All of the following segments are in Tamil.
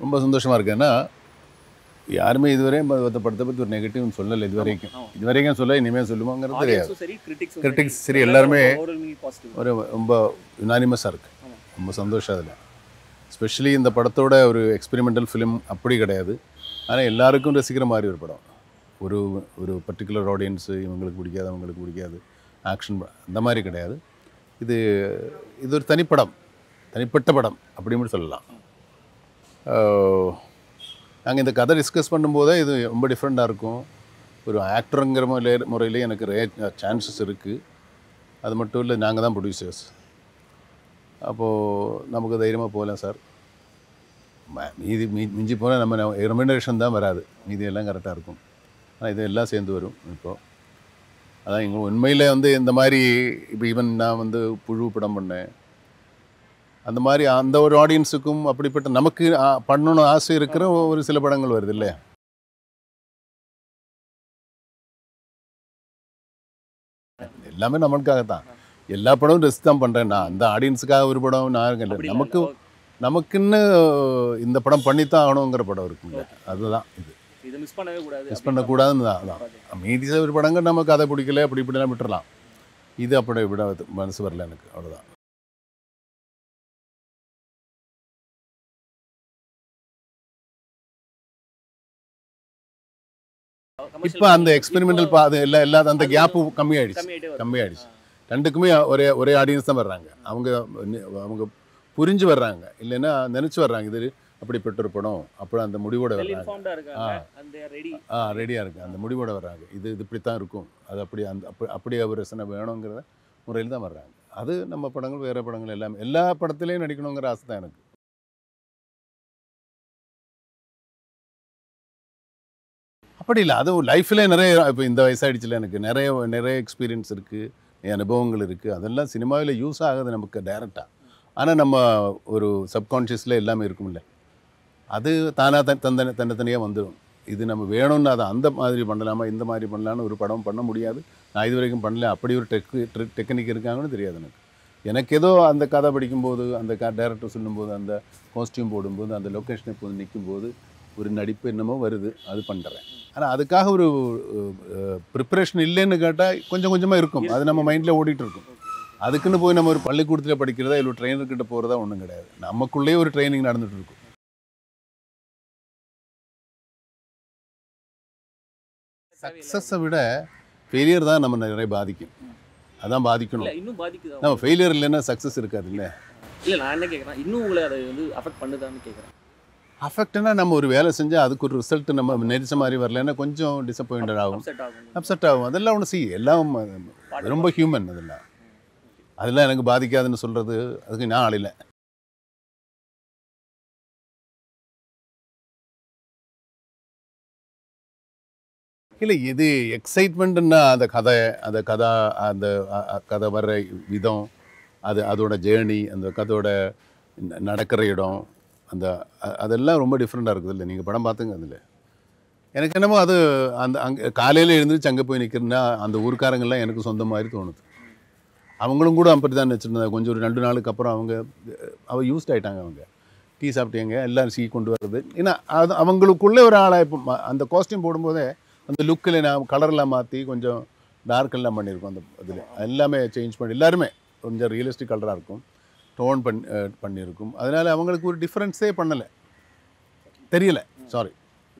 ரொம்ப சந்தோஷமாக இருக்கு ஏன்னா யாருமே இதுவரையும் இந்த படத்தை பற்றி ஒரு நெகட்டிவ்னு சொல்லலை இது வரைக்கும் ஆமா. இது வரைக்கும் சொல்ல இனிமேல் சொல்லுவாங்கிறது தெரியாது ஆடியன்ஸும் சரி கிரிட்டிக்ஸும் Critics சரி, எல்லாருமே பாசிட்டிவ் ஒரு ரொம்ப யுனானிமஸாக இருக்குது ஆமா. ரொம்ப சந்தோஷம் அதில் ஸ்பெஷலி இந்த படத்தோட ஒரு எக்ஸ்பெரிமெண்டல் ஃபிலிம் அப்படி கிடையாது ஆனால் எல்லாருக்கும் ரசிக்கிற மாதிரி ஒரு படம் ஒரு ஒரு பர்டிகுலர் ஆடியன்ஸு இவங்களுக்கு பிடிக்காது அவங்களுக்கு பிடிக்காது ஆக்ஷன் அந்த மாதிரி கிடையாது இது இது ஒரு தனிப்படம் தனிப்பட்ட படம் அப்படின்னு சொல்லலாம் நாங்கள் இந்த கதை டிஸ்கஸ் பண்ணும்போதே இது ரொம்ப டிஃப்ரெண்ட்டாக இருக்கும் ஒரு ஆக்டருங்கிற முறையில் முறையிலே எனக்கு ரே சான்சஸ் இருக்குது அது மட்டும் இல்லை நாங்கள் தான் ப்ரொடியூசர்ஸ் அப்போது நமக்கு தைரியமாக போகலாம் சார் ம- மீதி மீ மிஞ்சி போனால் நம்ம ரெமினரேஷன் தான் வராது மீதி எல்லாம் கரெக்டாக இருக்கும் ஆனால் இது எல்லாம் சேர்ந்து வரும் இப்போது அதான் எங்கள் உண்மையில் வந்து இந்த மாதிரி இப்போ ஈவன் நான் வந்து புழு படம் பண்ணேன் அந்த மாதிரி அந்த ஒரு ஆடியன்ஸுக்கும் அப்படிப்பட்ட நமக்கு ஆ, பண்ணணும்னு ஆசை இருக்கிற ஒரு சில படங்கள் வருது இல்லையா எல்லாமே நம்மளுக்காக தான் எல்லா படமும் ரெஸ்ட் தான் பண்ணுறேன் நான் அந்த ஆடியன்ஸுக்காக ஒரு படம் நான் இல்லை நமக்கு நமக்குன்னு இந்த படம் பண்ணித்தான் ஆகணுங்கிற படம் இருக்குங்க அதுதான் இது இதை மிஸ் பண்ணவே கூடாது மிஸ் பண்ணக்கூடாதுன்னு தான் அதான் மீதி ஒரு படங்கள் நம்ம கதை பிடிக்கல அப்படி இப்படிலாம் விட்டுறலாம் இது அப்படி விட மனசு வரல எனக்கு அவ்வளோதான் இப்போ அந்த எக்ஸ்பெரிமெண்டல் பா அது எல்லா எல்லா அந்த கேப்பு கம்மியாயிடுச்சு கம்மியாயிட்டே வருது. கம்மியாயிடுச்சு ரெண்டுக்குமே ஒரே ஒரே ஆடியன்ஸ் தான் வர்றாங்க அவங்க நி- அவங்க புரிஞ்சு வர்றாங்க இல்லைன்னா நினச்சி வர்றாங்க இது அப்படிப்பட்ட ஒரு படம் அப்புறம் அந்த முடிவோட வெல் வர்றாங்க இன்ஃபார்ம்டா இருக்காங்க அந்த ரெடி ஆ ரெடியாக இருக்கு அந்த முடிவோட வர்றாங்க இது இது இப்படி தான் இருக்கும் அது அப்படி அந்த அப்படி அப்படி அவர் ரசனை வேணுங்கிறத முறையில் தான் வர்றாங்க அது நம்ம படங்கள் வேறு படங்கள் எல்லாமே எல்லா படத்துலேயும் நடிக்கணுங்கிற ஆசை தான் எனக்கு அப்படி இல்லை அது லைஃப்பில் நிறைய இப்போ இந்த வயசாயிடுச்சுல எனக்கு நிறைய நிறைய எக்ஸ்பீரியன்ஸ் இருக்குது அனுபவங்கள் இருக்குது அதெல்லாம் சினிமாவில் யூஸ் ஆகுது நமக்கு டைரெக்டாக ஆனால் நம்ம ஒரு சப்கான்ஷியஸில் எல்லாமே இருக்கும்ல அது தானாக தன் தந்தன தனித்தனியாக வந்துடும் இது நம்ம வேணும்னு அதை அந்த மாதிரி பண்ணலாமா இந்த மாதிரி பண்ணலான்னு ஒரு படம் பண்ண முடியாது நான் இது வரைக்கும் பண்ணல அப்படி ஒரு டெக் டெக்னிக் இருக்காங்கன்னு தெரியாது எனக்கு எனக்கு ஏதோ அந்த கதை படிக்கும்போது அந்த க டேரக்டர் சொல்லும்போது அந்த காஸ்டியூம் போடும்போது அந்த லொக்கேஷனை போய் நிற்கும்போது ஒரு நடிப்பு என்னமோ வருது அது பண்ணுறேன் ஆனால் அதுக்காக ஒரு ப்ரிப்பரேஷன் இல்லைன்னு கேட்டால் கொஞ்சம் கொஞ்சமாக இருக்கும் அது நம்ம மைண்டில் ஓடிட்டு இருக்கும் அதுக்குன்னு போய் நம்ம ஒரு பள்ளிக்கூடத்தில் படிக்கிறதா இல்லை ட்ரெயினர்கிட்ட போகிறதா ஒன்றும் கிடையாது நமக்குள்ளேயே ஒரு ட்ரைனிங் நடந்துட்டு இருக்கும் சக்ஸஸை விட ஃபெயிலியர் தான் நம்ம நிறைய பாதிக்கும் அதான் இல்ல பாதிக்கணும் இன்னும் பாதிக்குதா நம்ம ஃபெயிலியர் இல்லைன்னா சக்ஸஸ் இருக்காது இல்லை இல்ல நான் என்ன கேக்குறேன் இன்னும் உங்களை அதை வந்து அஃபெக்ட் பண்ணுதான்னு கேக்குறேன் அஃபெக்ட்னா நம்ம ஒரு வேலை செஞ்சால் அதுக்கு ஒரு ரிசல்ட் நம்ம நினைச்ச மாதிரி வரலன்னா கொஞ்சம் டிசப்பாயிண்டட் ஆகும் அப்செட் ஆகும் அப்செட் ஆகும் அதெல்லாம் ஒன்று சி எல்லாம் ரொம்ப ஹியூமன் அதெல்லாம் அதெல்லாம் எனக்கு பாதிக்காதுன்னு சொல்கிறது அதுக்கு நான் ஆளில்ல இல்லை இது எக்ஸைட்மெண்ட்டுன்னா அந்த கதை அந்த கதை அந்த அ- அ- கதை வர்ற விதம் அது அதோட ஜேர்னி அந்த கதையோட ந- நடக்கிற இடம் அந்த அ- அதெல்லாம் ரொம்ப டிஃப்ரெண்ட்டாக இருக்குது இல்லை நீங்கள் படம் பார்த்துங்க அதில் எனக்கு என்னமோ அது அந்த அங்கே காலையில் எழுந்திரிச்சு அங்கே போய் நிற்கிறேன்னா அந்த ஊர்க்காரங்கெல்லாம் எனக்கு சொந்த மாதிரி தோணுது அவங்களும் கூட அப்படி தான் வச்சுருந்தாங்க கொஞ்சம் ஒரு ரெண்டு நாளுக்கு அப்புறம் அவங்க அவ யூஸ்ட் ஆயிட்டாங்க அவங்க டீ சாப்பிட்டீங்க எல்லாரும் சீ கொண்டு வர்றது ஏன்னா அது அவங்களுக்குள்ளே ஒரு ஆளாக இப்போ ம- அந்த காஸ்டியூம் போடும்போதே அந்த லுக்கில் நான் கலர்லாம் மாற்றி கொஞ்சம் டார்க் எல்லாம் பண்ணியிருக்கோம் அந்த இதில் எல்லாமே சேஞ்ச் பண்ணி எல்லாருமே கொஞ்சம் ரியலிஸ்டிக் கலராக இருக்கும் டோன் பண்ணி அஹ் பண்ணியிருக்கும் அதனால் அவங்களுக்கு ஒரு டிஃப்ரென்ஸே பண்ணலை தெரியல சாரி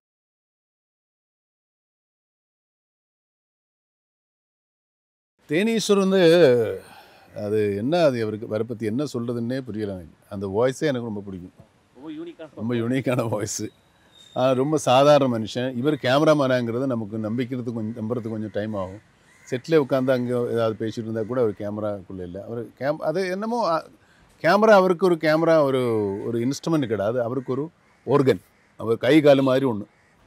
தேனீஸ்வர் வந்து அது என்ன அது அவருக்கு அவரை பற்றி என்ன சொல்கிறதுன்னே புரியல எனக்கு அந்த வாய்ஸே எனக்கு ரொம்ப பிடிக்கும் ரொம்ப யூனிக்கான ரொம்ப யூனிக்கான வாய்ஸு ரொம்ப சாதாரண மனுஷன் இவர் கேமராமேனாங்கிறது நமக்கு நம்பிக்கிறதுக்கு கொஞ்சம் நம்புறதுக்கு கொஞ்சம் டைம் ஆகும் செட்டில் உட்காந்து அங்கே ஏதாவது பேசிட்டு இருந்தால் கூட அவர் கேமராக்குள்ளே இல்லை அவர் கேம் அது என்னமோ கேமரா அவருக்கு ஒரு கேமரா ஒரு ஒரு இன்ஸ்ட்ருமெண்ட் கிடையாது அவருக்கு ஒரு ஓர்கன் அவர் கை கால் மாதிரி ஒன்று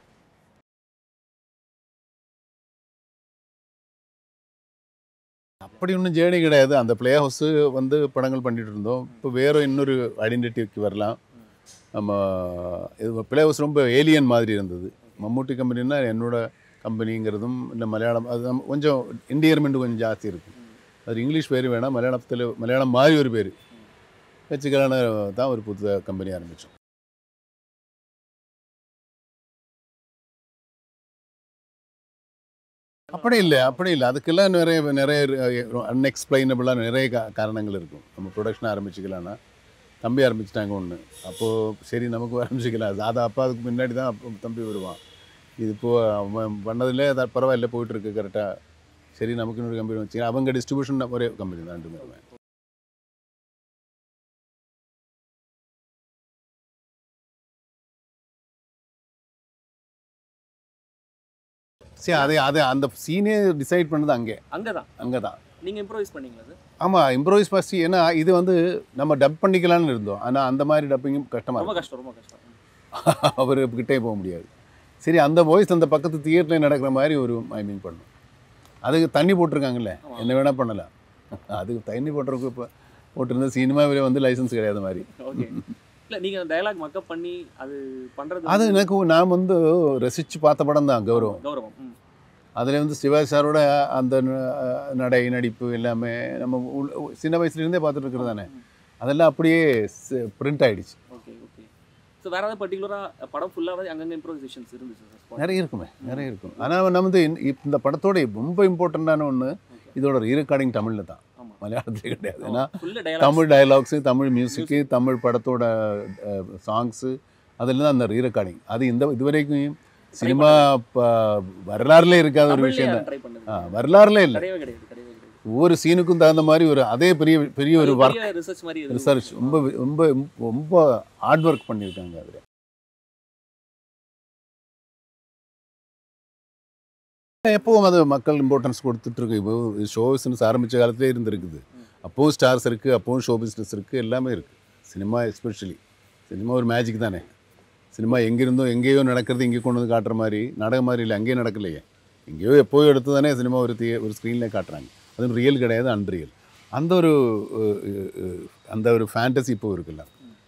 அப்படி ஒன்றும் ஜேர்னி கிடையாது அந்த ப்ளே ஹவுஸு வந்து படங்கள் பண்ணிட்டு இருந்தோம் இப்போ வேறு இன்னொரு ஐடென்டிட்டிக்கு வரலாம் நம்ம இது ப்ளே ஹவுஸ் ரொம்ப ஏலியன் மாதிரி இருந்தது மம்மூட்டி கம்பெனின்னா என்னோட கம்பெனிங்கிறதும் இல்லை மலையாளம் அது நம்ம கொஞ்சம் இண்டியர்மெண்ட் கொஞ்சம் ஜாஸ்தி இருக்குது அது இங்கிலீஷ் பேர் வேணாம் மலையாளத்தில் மலையாளம் மாதிரி ஒரு பேர் வச்சுக்கலான்னு தான் ஒரு புது கம்பெனி ஆரம்பித்தோம் அப்படி இல்லை அப்படி இல்லை அதுக்கெல்லாம் நிறைய நிறைய அன்எக்ஸ்பிளைனபிளாக நிறைய கா காரணங்கள் இருக்கும் நம்ம ப்ரொடக்ஷன் ஆரம்பிச்சுக்கலாம்னா தம்பி ஆரம்பிச்சிட்டாங்க ஒன்று அப்போது சரி நமக்கு ஆரம்பிச்சிக்கலாம் அது அப்பா அதுக்கு முன்னாடி தான் அப்போ தம்பி வருவான் இது இப்போ அவன் பண்ணதில் அது பரவாயில்ல போயிட்டு இருக்கு கரெக்டாக சரி நமக்கு இன்னொரு கம்பெனி வச்சு அவங்க டிஸ்ட்ரிபியூஷன் ஒரே கம்பெனி தான் ரெண்டு பேருமே சரி அது அது அந்த சீனே டிசைட் பண்ணது அங்கே அங்கதான் அங்கே தான் நீங்க இம்ப்ரோவைஸ் பண்ணீங்களா சார் ஆமாம் இம்ப்ரோவைஸ் ஃபஸ்ட் ஏன்னா இது வந்து நம்ம டப் பண்ணிக்கலாம்னு இருந்தோம் ஆனால் அந்த மாதிரி டப்பிங்கும் கஷ்டமாக ரொம்ப இருக்கும் கஷ்டம் ரொம்ப கஷ்டம் அவர் கிட்டே போக முடியாது சரி அந்த வாய்ஸ் அந்த பக்கத்து தியேட்டரில் நடக்கிற மாதிரி ஒரு மைமிங் பண்ணும் அதுக்கு தண்ணி போட்டிருக்காங்கல்ல ஆமா. என்ன வேணால் பண்ணலாம் அதுக்கு தண்ணி போட்டிருக்கு இப்போ போட்டிருந்த சினிமாவில் வந்து லைசன்ஸ் கிடையாது மாதிரி ஓகே இல்ல நீங்க டயலாக் மக்கப் பண்ணி அது பண்றது அது வந்து எனக்கு நான் வந்து ரசித்து பார்த்த படம் தான் கௌரவம் கௌரவம் ம். அதில் வந்து சிவாஜி சாரோட அந்த ந- நடை நடிப்பு எல்லாமே நம்ம உள்- சின்ன வயசுலேருந்தே பார்த்துட்டு இருக்கிறது தானே அதெல்லாம் அப்படியே பிரிண்ட் ஆயிடுச்சு ஓகே ஓகே ஸோ வேற ஏதாவது பர்டிகுலரா படம் ஃபுல்லாவே அங்கங்க இம்ப்ரோவைசேஷன்ஸ் இருந்துச்சு சார் நிறைய இருக்குமே நிறைய இருக்கும் ஆனால் நம்ம வந்து இந்த- இப்ப இந்த படத்தோட ரொம்ப இம்பார்ட்டண்ட்டான ஒன்று இதோட ரீரெக்கார்டிங் தமிழில் தான் ஆமா மலையாளத்தில் கிடையாது ஏன்னா full dialogue Tamil dialogues Tamil music Tamil படத்தோட சாங்ஸு அதில் தான் அந்த ரீரெக்கார்டிங் அது இந்த இதுவரைக்கும் சினிமா வரலாறுல இருக்காத ஒரு விஷயம் தான் ட்ரை பண்ணது ஆ, வரலாறுல இல்லை கிடையவே கிடையாது கிடையவே கிடையாது ஒவ்வொரு சீனுக்கும் தகுந்த மாதிரி ஒரு அதே பெரிய பெரிய ஒரு ஒர்க் ரிசர்ச் மாதிரி எதுவும் ரிசர்ச் ரொம்ப ரொம்ப ரொம்ப ஹார்ட் ஒர்க் பண்ணியிருக்காங்க அதில் எப்பவும் அது மக்கள் இம்பார்ட்டன்ஸ் கொடுத்துட்ருக்கு இப்போ ஷோ பிஸ்னஸ் ஆரம்பித்த காலத்திலே இருந்திருக்குது அப்போவும் ஸ்டார்ஸ் இருக்குது அப்போவும் ஷோ பிஸ்னஸ் இருக்குது எல்லாமே இருக்குது சினிமா எஸ்பெஷலி சினிமா ஒரு மேஜிக் தானே சினிமா எங்கிருந்தோ எங்கேயோ நடக்கிறது இங்கே கொண்டு வந்து காட்டுற மாதிரி நாடகம் மாதிரி இல்லை அங்கேயே நடக்கலையே எங்கேயோ எப்போயோ எடுத்து தானே சினிமா ஒரு தீ ஒரு ஸ்க்ரீனில் காட்டுறாங்க அது ரியல் கிடையாது அன்ரியல் அந்த ஒரு அஹ், அஹ், அஹ், அந்த ஒரு ஃபேண்டசி இப்போ இருக்குல்ல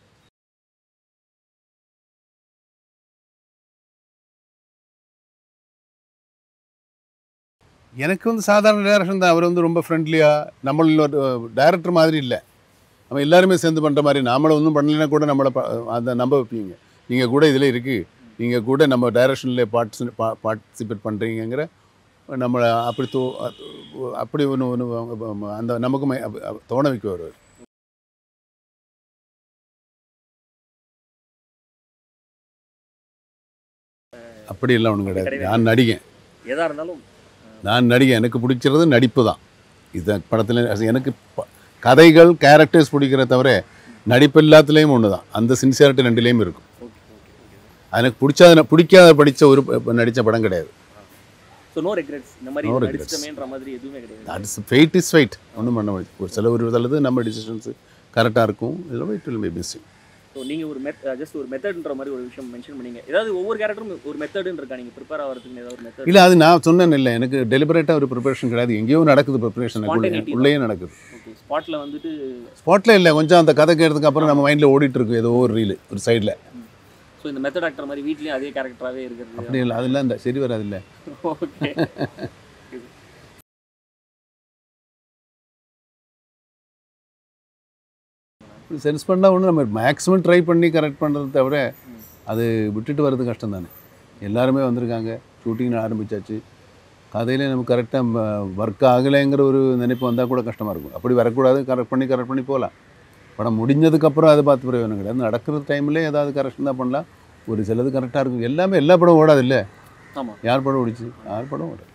எனக்கு வந்து சாதாரண டேரக்ஷன் தான் அவர் வந்து ரொம்ப ஃப்ரெண்ட்லியாக நம்மள டேரக்டர் மாதிரி இல்லை நம்ம எல்லாருமே சேர்ந்து பண்ணுற மாதிரி நாமளை ஒன்றும் பண்ணலைன்னா கூட நம்மளை ப- அந்த நம்ப வைப்பீங்க நீங்கள் கூட இதில் இருக்குது நீங்கள் கூட நம்ம டைரக்ஷனில் பார்ட்டிசி பார்ட்டிசிபேட் பண்ணுறீங்கிற நம்மளை அப்படி தோ அப்படி ஒன்று ஒன்று அந்த நமக்கு மை- அப்ப- அப்ப தோண வைக்குவார் அவர் அப்படி எல்லாம் ஒன்றும் கிடையாது நான் நடிகன் எதா இருந்தாலும் நான் நடிகன் எனக்கு பிடிக்கிறது நடிப்பு தான் இது படத்தில் எனக்கு ப- கதைகள் கேரக்டர்ஸ் பிடிக்கிற தவிர நடிப்பு எல்லாத்துலேயும் ஒன்று தான் அந்த சின்சியாரிட்டி ரெண்டுலேயும் இருக்கும் ஓகே ஓகே ஓகே எனக்கு பிடிச்சாத பிடிக்காத படித்த ஒரு நடித்த படம் கிடையாது ஸோ நோ ரெக்ரெட்ஸ் இந்த மாதிரி No regrets. நடிச்சிட்டமேன்ற மாதிரி எதுவுமே கிடையாது தட்ஸ் ஃபெயிட் இஸ் ஃபைட் ஒன்றும் பண்ண முடியாது ஒரு சில ஒரு சிலது நம்ம டிசிஷன்ஸ் கரெக்டாக இருக்கும் இல்லை it will be missing so நீங்கள் ஒரு மெத் ஜஸ்ட் ஒரு மெத்தட்ன்ற மாதிரி ஒரு விஷயம் மென்ஷன் பண்ணீங்க ஏதாவது ஒவ்வொரு கேரக்டரும் ஒரு மெத்தடுன்னு இருக்கா நீங்கள் ப்ரிப்பேர் ஆகிறதுக்கு ஏதாவது ஒரு மெத்தட் இல்லை அது நான் சொன்னேன் இல்லை எனக்கு டெலிபரேட்டாக ஒரு ப்ரிப்பரேஷன் கிடையாது எங்கேயோ நடக்குது ப்ரிப்பரேஷன் Spontaneity உள்ளேயே நடக்குது ஓகே ஸ்பாட்டில் வந்துட்டு ஸ்பாட்டில் இல்லை கொஞ்சம் அந்த கதை கேட்டதுக்கு அப்புறம் நம்ம மைண்டில் ஓடிட்டு இருக்கு ஏதோ ஒரு ரீல் ஒரு சைடில் ஸோ இந்த மெத்தட் ஆக்டர் மாதிரி வீட்லேயும் அதே கேரக்டராகவே இருக்கிறது அப்படி இல்லை அதெல்லாம் இந்த சரி வராது இல்லை ஓகே சென்ஸ் பண்ணால் ஒன்று நம்ம மேக்ஸிமம் ட்ரை பண்ணி கரெக்ட் பண்ணுறது தவிர அது விட்டுட்டு வர்றது கஷ்டம் தானே எல்லாருமே வந்திருக்காங்க ஷூட்டிங் ஆரம்பிச்சாச்சு கதையிலே நமக்கு கரெக்டாக ஒர்க் ஆகலைங்கிற ஒரு நினைப்பு வந்தால் கூட கஷ்டமாக இருக்கும் அப்படி வரக்கூடாது கரெக்ட் பண்ணி கரெக்ட் பண்ணி போகலாம் படம் முடிஞ்சதுக்கப்புறம் அதை பார்த்து பிரயோஜனம் கிடையாது நடக்கிற டைம்லேயே ஏதாவது கரெக்ஷன் தான் பண்ணலாம் ஒரு சிலது கரெக்டாக இருக்கும் எல்லாமே எல்லா படம் ஓடாது இல்லை ஆமாம் யார் படம் ஓடிச்சு யார் படம் ஓடாது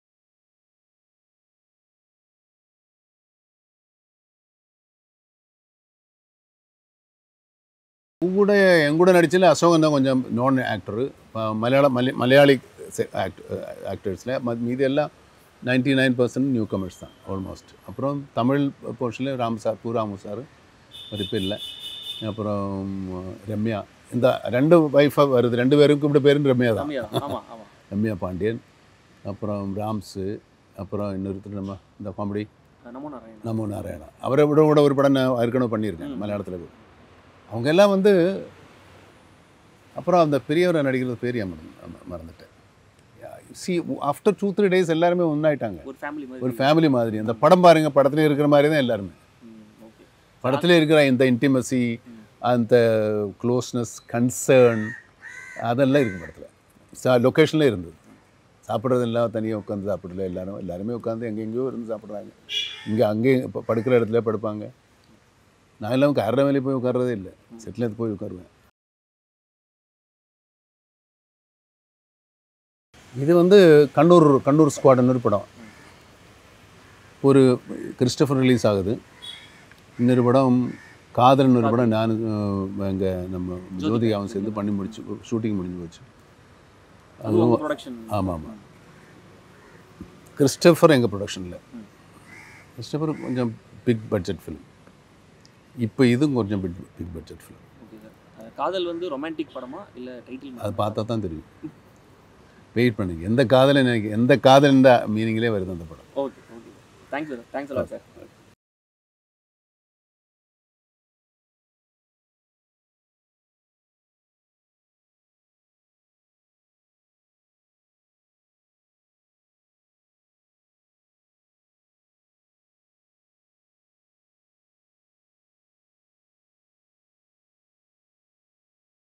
கூட என் கூட நடிச்சல அசோகன் தான் கொஞ்சம் நான் ஆக்டரு மலையாள மலை மலையாளி ஆக்டர்ஸில் மீதி எல்லாம் ninety nine percent newcomers தான் ஆல்மோஸ்ட் அப்புறம் தமிழ் போர்ஷனில் ராம் சார் பூ ராமு சார் இப்போ இல்லை அப்புறம் ரம்யா இந்த ரெண்டு ஒய்ஃபாக வருது ரெண்டு பேருக்கும் இப்படி பேரும் ரம்யா தான் கம்மியா ஆமாம் ஆமாம் ரம்யா பாண்டியன் அப்புறம் ராம்ஸு அப்புறம் இன்னொருத்தர் நம்ம இந்த காமெடி நமோ நாராயணன் நமோ நாராயணா அவரை விட கூட ஒரு படம் நான் ஏற்கனவே பண்ணியிருக்கேன் மலையாளத்தில் அவங்க எல்லாம் வந்து அப்புறம் அந்த பெரியவரை நடிக்கிறது பேர் ஏன் மறந்து- மறந்துட்டேன் see after two three days எல்லாருமே ஒன்றாயிட்டாங்க ஒரு ஃபேமிலி மாதிரி ஒரு ஃபேமிலி மாதிரி அந்த படம் பாருங்க படத்துல இருக்கிற மாதிரி தான் எல்லாருமே ஓகே படத்துல இருக்கிற இந்த இன்டிமசி அந்த க்ளோஸ்னஸ் கன்சர்ன் அதெல்லாம் இருக்கும் படத்தில் லொக்கேஷனில் இருந்தது சாப்பிட்றது எல்லாம் தனியாக உட்காந்து சாப்பிடல எல்லாரும் எல்லாருமே உட்காந்து எங்கெங்கேயோ இருந்து சாப்பிட்றாங்க இங்கே அங்கேயும் இப்போ படுக்கிற இடத்துல படுப்பாங்க நான் எல்லாம் கரட மேலே போய் உட்கார்றதே இல்லை செட்டில் எடுத்து போய் உட்காருவேன் இது வந்து கண்ணூர் கண்ணூர் ஸ்குவாடுன்னு ஒரு படம் ஒரு கிறிஸ்டபர் ரிலீஸ் ஆகுது இன்னொரு படம் காதல்னு ஒரு படம் நான் எங்கே நம்ம ஜோதிகாவும் சேர்ந்து பண்ணி முடிச்சு ஷூட்டிங் முடிஞ்சு போச்சு அதுவும் ப்ரொடக்ஷன் ஆமாம் ஆமாம் கிறிஸ்டபர் எங்கள் ப்ரொடக்ஷனில் கிறிஸ்டபர் கொஞ்சம் பிக் பட்ஜெட் ஃபிலிம் இப்போ இதுவும் கொஞ்சம் big big budget film okay sir காதல் வந்து ரொமான்டிக் படமா இல்ல டைட்டில் அது பார்த்தா தான் தெரியும் வெயிட் பண்ணுங்க எந்த காதலை எனக்கு எந்த காதல் மீனிங்லேயே வருது அந்த படம் okay okay thanks sir thanks a lot sir